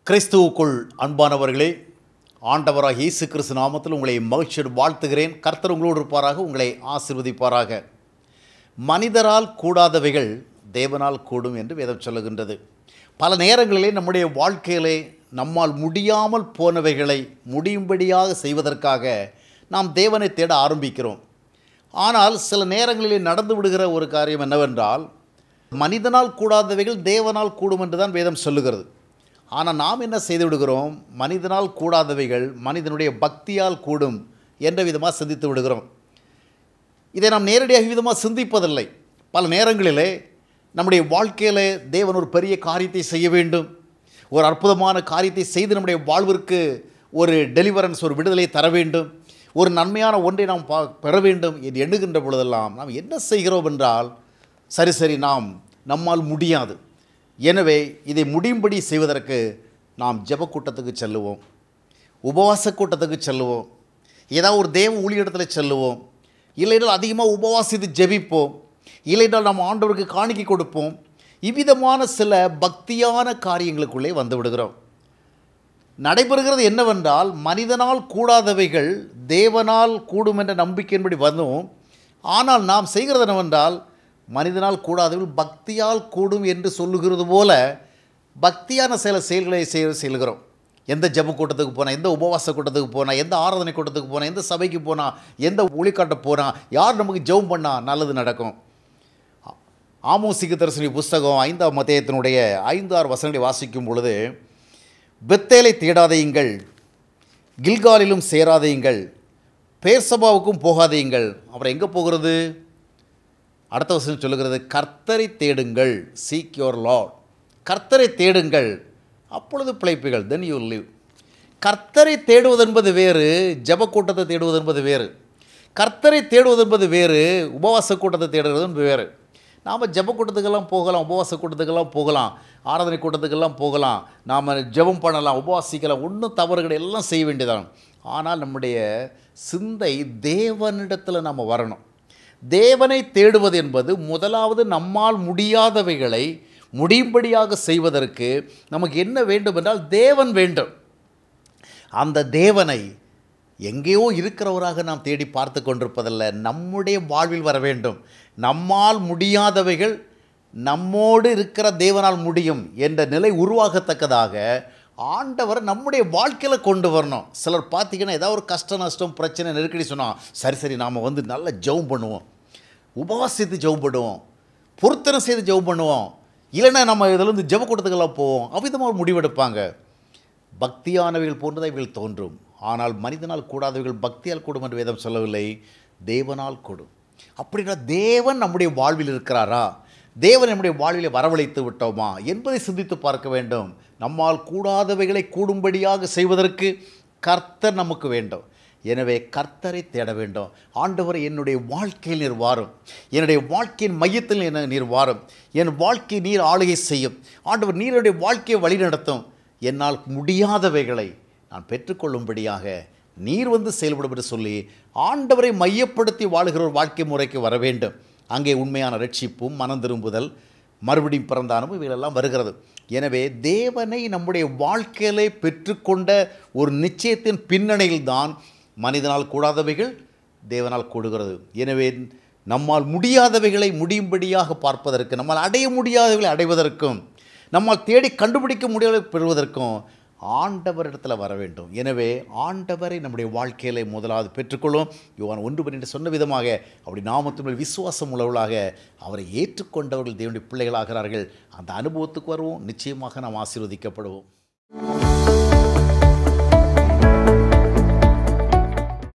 கிறிஸ்துவுக்குள் அன்பானவர்களே ஆண்டவராக இயேசு கிறிஸ்து நாமத்தில் உங்களை மகிழ்ச்சியோடு வாழ்த்துகிறேன் கர்த்தர் உங்களோடு இருப்பாராக உங்களை ஆசிர்வதிப்பாராக மனிதரால் கூடாதவைகள் தேவனால் கூடும் என்று வேதம் சொல்லுகின்றது பல நேரங்களிலே நம்முடைய வாழ்க்கையிலே நம்மால் முடியாமல் போனவைகளை முடியும்படியாக செய்வதற்காக நாம் தேவனை தேட ஆரம்பிக்கிறோம் ஆனால் சில நேரங்களிலே நடந்து விடுகிற ஒரு காரியம் என்னவென்றால் மனிதனால் கூடாதவைகள் தேவனால் கூடும் என்று தான் வேதம் சொல்லுகிறது ஆனால் நாம் என்ன செய்து விடுகிறோம் மனிதனால் கூடாதவைகள் மனிதனுடைய பக்தியால் கூடும் என்ற விதமாக சிந்தித்து விடுகிறோம் இதை நாம் நேரடியாக விதமாக சிந்திப்பதில்லை பல நேரங்களிலே நம்முடைய வாழ்க்கையில் தேவன் ஒரு பெரிய காரியத்தை செய்ய வேண்டும் ஒரு அற்புதமான காரியத்தை செய்து நம்முடைய வாழ்விற்கு ஒரு டெலிவரன்ஸ் ஒரு விடுதலை தர வேண்டும் ஒரு நன்மையான ஒன்றை நாம் பா பெற வேண்டும் என்று எண்ணுகின்ற பொழுதெல்லாம் நாம் என்ன செய்கிறோம் என்றால் சரி சரி நாம் நம்மால் முடியாது எனவே இதை முடியும்படி செய்வதற்கு நாம் ஜெப கூட்டத்துக்கு செல்லுவோம் உபவாச கூட்டத்துக்கு செல்லுவோம் ஏதாவது ஒரு தேவ ஊழியத்தில் செல்லுவோம் இல்லைனால் அதிகமாக உபவாசித்து ஜெபிப்போம் இல்லைனால் நாம் ஆண்டவருக்கு காணிக்கை கொடுப்போம் இவ்விதமான சில பக்தியான காரியங்களுக்குள்ளே வந்து விடுகிறோம் நடைபெறுகிறது என்னவென்றால் மனிதனால் கூடாதவைகள் தேவனால் கூடும் என்ற நம்பிக்கையின்படி வந்தோம் ஆனால் நாம் செய்கிறது என்னவென்றால் மனிதனால் கூடாதவர்கள் பக்தியால் கூடும் என்று சொல்லுகிறது போல பக்தியான சில செயல்களை செய்ய செல்கிறோம் எந்த ஜப கூட்டத்துக்கு போனால் எந்த உபவாச கூட்டத்துக்கு போனால் எந்த ஆராதனை கூட்டத்துக்கு போனால் எந்த சபைக்கு போனால் எந்த ஒளிக்காட்ட போனால் யார் நமக்கு ஜெபம் பண்ணால் நல்லது நடக்கும் ஆமோசிக்கு தரிசனி புஸ்தகம் ஐந்தாம் மத்தியத்தினுடைய ஐந்து ஆறு வசனங்களை வாசிக்கும் பொழுது பெத்தேலை தேடாதையுங்கள் கில்காலிலும் சேராதையுங்கள் பேர்சபாவுக்கும் போகாதையுங்கள் அப்புறம் எங்கே போகிறது அடுத்த வசனம் சொல்லுகிறது கர்த்தரை தேடுங்கள் சீக் யோர் லார்ட் கர்த்தரை தேடுங்கள் அப்பொழுது பிழைப்புகள் தென் யூ லிவ் கர்த்தரை தேடுவது என்பது வேறு ஜப கூட்டத்தை தேடுவது என்பது வேறு கர்த்தரை தேடுவது என்பது வேறு உபவாச கூட்டத்தை தேடுவது என்பது வேறு நாம் ஜப கூட்டத்துக்கெல்லாம் போகலாம் உபவாச கூட்டத்துக்கெல்லாம் போகலாம் ஆராதனை கூட்டத்துக்கெல்லாம் போகலாம் நாம் ஜெபம் பண்ணலாம் உபவாசிக்கலாம் ஒன்றும் தவறுகள் எல்லாம் செய்ய வேண்டியதான் ஆனால் நம்முடைய சிந்தை தேவனிடத்தில் நம்ம வரணும் தேவனை தேடுவது என்பது முதலாவது நம்மால் முடியாதவைகளை முடியும்படியாக செய்வதற்கு நமக்கு என்ன வேண்டும் என்றால் தேவன் வேண்டும் அந்த தேவனை எங்கேயோ இருக்கிறவராக நாம் தேடி பார்த்து கொண்டிருப்பதல்ல நம்முடைய வாழ்வில் வர வேண்டும் நம்மால் முடியாதவைகள் நம்மோடு இருக்கிற தேவனால் முடியும் என்ற நிலை உருவாகத்தக்கதாக ஆண்டவர் நம்முடைய வாழ்க்கையில் கொண்டு வரணும் சிலர் பார்த்தீங்கன்னா ஏதாவது ஒரு கஷ்ட நஷ்டம் பிரச்சனை நெருக்கடி சொன்னால் சரி சரி நாம் வந்து நல்ல ஜெபம் பண்ணுவோம் உபவாசித்து ஜெபம் பண்ணுவோம் பொருத்தனை செய்து ஜெபம் பண்ணுவோம் இல்லைன்னா நம்ம இதிலேருந்து ஜெப கூட்டத்துக்கெல்லாம் போவோம் அவ்விதமாக ஒரு முடிவெடுப்பாங்க பக்தியானவைகள் போன்றதை இவைகள் தோன்றும் ஆனால் மனிதனால் கூடாதவைகள் பக்தியால் கூடும் என்று வேதம் சொல்லவில்லை தேவனால் கூடும் அப்படின்னா தேவன் நம்முடைய வாழ்வில் இருக்கிறாரா தேவன் நம்முடைய வாழ்விலே வரவழைத்து விட்டோமா என்பதை சிந்தித்து பார்க்க வேண்டும் நம்மால் கூடாதவைகளை கூடும்படியாக செய்வதற்கு கர்த்தர் நமக்கு வேண்டும் எனவே கர்த்தரை தேட வேண்டும் ஆண்டவர் என்னுடைய வாழ்க்கையில் நீர் வாரும் என்னுடைய வாழ்க்கையின் மையத்தில் என்ன நீர் வாரும் என் வாழ்க்கை நீர் ஆளுகை செய்யும் ஆண்டவர் நீருடைய வாழ்க்கையை வழிநடத்தும் என்னால் முடியாதவைகளை நான் பெற்றுக்கொள்ளும்படியாக நீர் வந்து செயல்படும் என்று சொல்லி ஆண்டவரை மையப்படுத்தி வாழுகிற ஒரு வாழ்க்கை முறைக்கு வர வேண்டும் அங்கே உண்மையான ரட்சிப்பும் மனம் திரும்புதல் மறுபடியும் பிறந்த அனுபவம் இவைகளெல்லாம் வருகிறது எனவே தேவனை நம்முடைய வாழ்க்கையிலே பெற்றுக்கொண்ட ஒரு நிச்சயத்தின் பின்னணியில்தான் மனிதனால் கூடாதவைகள் தேவனால் கூடுகிறது எனவே நம்மால் முடியாதவைகளை முடியும்படியாக பார்ப்பதற்கு நம்மால் அடைய முடியாதவைகளை அடைவதற்கும் நம்மால் தேடி கண்டுபிடிக்க முடியாத பெறுவதற்கும் ஆண்டவரிடத்தில் வர வேண்டும் எனவே ஆண்டவரை நம்முடைய வாழ்க்கையிலே முதலாவது பெற்றுக்கொள்வோம் யுவான் ஒன்று பன்னெண்டு சொன்ன விதமாக அப்படி நாமத்தின் விசுவாசம் உள்ளவர்களாக அவரை ஏற்றுக்கொண்டவர்கள் தேவனுடைய பிள்ளைகளாகிறார்கள் அந்த அனுபவத்துக்கு வருவோம் நிச்சயமாக நாம் ஆசீர்வதிக்கப்படுவோம்